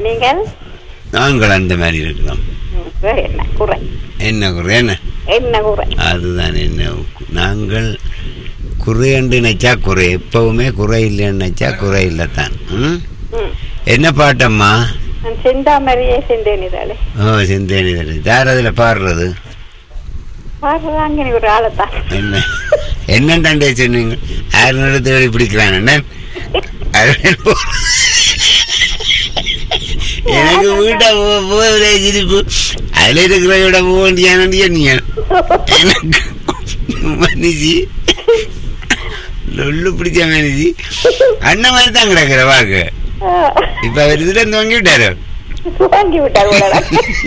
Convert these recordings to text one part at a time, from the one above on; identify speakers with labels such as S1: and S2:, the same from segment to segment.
S1: நீங்கள்
S2: நாங்கள் அந்த மாதிரி இருக்கிறோம்
S1: ம், வேற என்ன குறை
S2: என்ன குறை என்ன
S1: என்ன குறை
S2: அதுதான் என்ன நாங்கள் குறை என்று நினைச்சா குறை எப்பவுமே குறை இல்லைன்னு நினைச்சா குறை இல்லை தான் ம்?
S1: ம்.
S2: என்ன பாட்டம்மா
S1: நான் செந்தாமரையே செந்தேனிதாளே
S2: ஓ சிந்தேனி யார் அதில் பாடுறது
S1: பாடுறாங்க நீ ஒரு ஆளை தான்
S2: என்ன என்னண்டாண்டே சொன்னீங்க ஆறு தேடி பிடிக்கிறாங்க என்ன எனக்கு வீட்டை போகிற சிரிப்பு அதில் இருக்கிற விட போக வேண்டியானு சொன்னீங்க எனக்கு மனுஷி லொல்லு பிடிச்ச மனுஷி அண்ணன் மாதிரி தான் கிடக்குற வாக்கு இப்ப அவர் இதுல இருந்து வாங்கி விட்டாரு
S1: வாங்கி விட்டார் உடனே.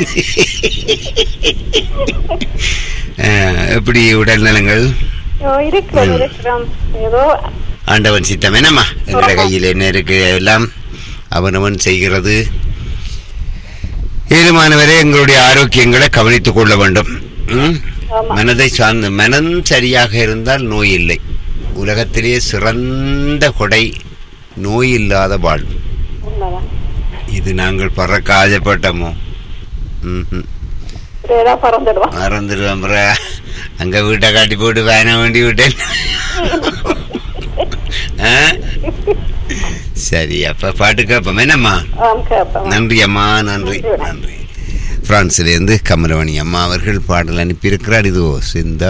S2: அஹ், எப்படி உடல் நலங்கள்
S1: ஓ, இருக்கிறோம் இருக்கிறோம் ஏதோ
S2: ஆண்டவன் சித்தம் என்னம்மா எங்கட கையில் என்ன இருக்கு எல்லாம் அவனவன் செய்கிறது ஏதுமானவரே எங்களுடைய ஆரோக்கியங்களை கவனித்துக் கொள்ள வேண்டும் ம்?
S1: ஆமா.
S2: மனதை சார்ந்து மனம் சரியாக இருந்தால் நோய் இல்லை உலகத்திலே சிறந்த கொடை நோய் இல்லாத வாழ்வு
S1: உண்மைதான்
S2: இது நாங்கள் பறக்க ஆசைப்பட்டோமோ ம்ஹும்.
S1: ஏதோ பறந்துடுவான்
S2: மறந்துடுவேன் ப்ரோ அங்க வீட்டை காட்டி போட்டு வேன வேண்டி விட்டேன் ஆ? சரி அப்ப பாட்டு கேட்போம் என்னம்மா
S1: ஆம் கேட்பேன்
S2: நன்றி அம்மா நன்றி நன்றி பிரான்சிலிருந்து கமலவணி அம்மா அவர்கள் பாடல் அனுப்பியிருக்கிறார் இதுவோ சிந்தா